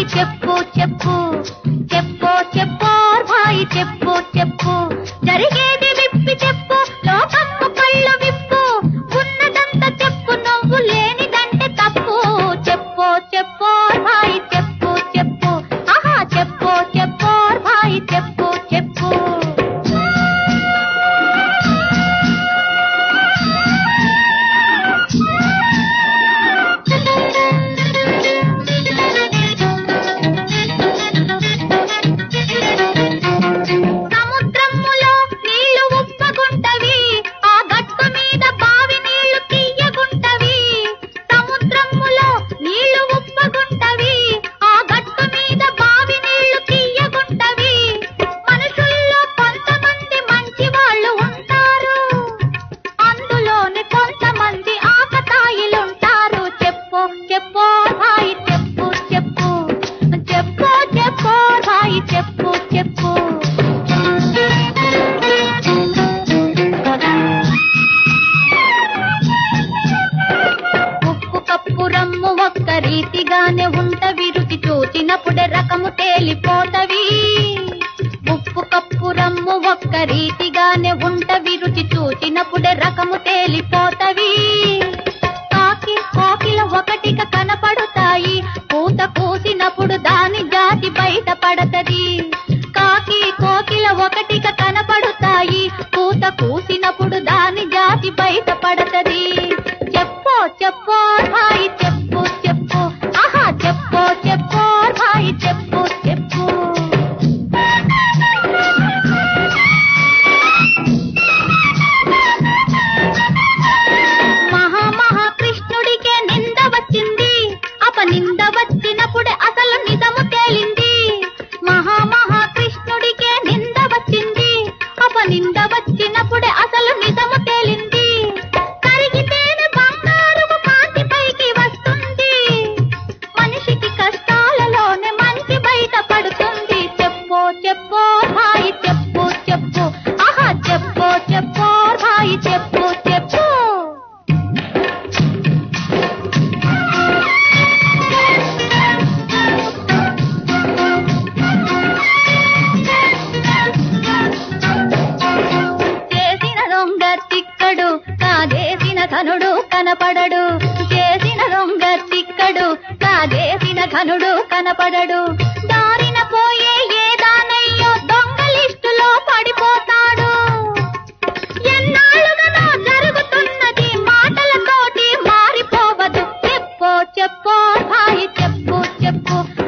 చెప్పు చెప్పు చెప్పు చెప్పు భాయి చెప్పు చెప్పు జరిగేది విప్పి చెప్పు లోకమ్మ కళ్ళు విప్పు ఉన్నదంతా చెప్పు నువ్వు లేనిదంటే తప్పు చెప్పు చెప్పు భాయి చెప్పు చెప్పు ఆహా చెప్పు చెప్పు భాయి చెప్పు చెప్పు సముద్రములో నీళ్లు ఉప్పగుంటవి ఆ గట్టు మీద బావి నీళ్లు తీయగుంటవి సముద్రములో నీళ్లు ఉప్పగుంటవి ఆ గట్టు మీద బావి నీళ్లు తీయగుంటవి మనుషుల్లో కొంతమంది మంచి వాళ్ళు ఉంటారు అందులోని కొంతమంది ఆకతాయిలుంటారు చెప్పు చెప్పు భాయి చెప్పు చెప్పు చెప్పు చెప్పు భాయి చెప్పు చెప్పు ఉప్పు కప్పు రమ్ము ఒక్క రీతిగానే ఉంటవి రుచి చూచినప్పుడే రకము తేలిపోతవి ఉప్పు కప్పు రమ్ము ఒక్క రీతిగానే ఉంటవి రుచి చూచినప్పుడే రకము తేలిపోతవి కాకి కోకిల ఒకటిగా కనపడుతాయి పూత పూసినప్పుడు దాని జాతి బయట పడతది కాకి కోకిల ఒకటిగా కనపడుతాయి పూత పూసినప్పుడు దాని జాతి బయట పడతది చెప్పు చెప్పు భాయి చెప్పు చెప్పు ఆహా చెప్పు చెప్పు భాయి చెప్పు చెప్పు మహా మహా కృష్ణుడికే నింద వచ్చింది అపనింద వచ్చినప్పుడే అసలు నిజము తేలింది మహా మహా కృష్ణుడికే నింద వచ్చింది అపనింద వచ్చినప్పుడే అసలు నిజము తేలింది కరిగితేనే బంగారము కాంతి పైకి వస్తుంది మనిషికి కష్టాలలోనే మంచి బయట పడుతుంది చెప్పు చెప్పు భాయి చెప్పు చెప్పు ఆహా చెప్పు చెప్పు భాయి చెప్పు చెప్పు చేసిన దొంగ తిక్కడు కాదేసిన ధనుడు కనపడడు చేసిన దొంగ తిక్కడు కాదేసిన ధనుడు కనపడడు దారిన పోయే ఏ దానయ్యో దొంగ లిస్టులో పడిపోతాడు ఎన్నాళ్ళుగానో జరుగుతున్నది మాటలతోటి మారిపోవదు చెప్పు చెప్పు భాయి చెప్పు చెప్పు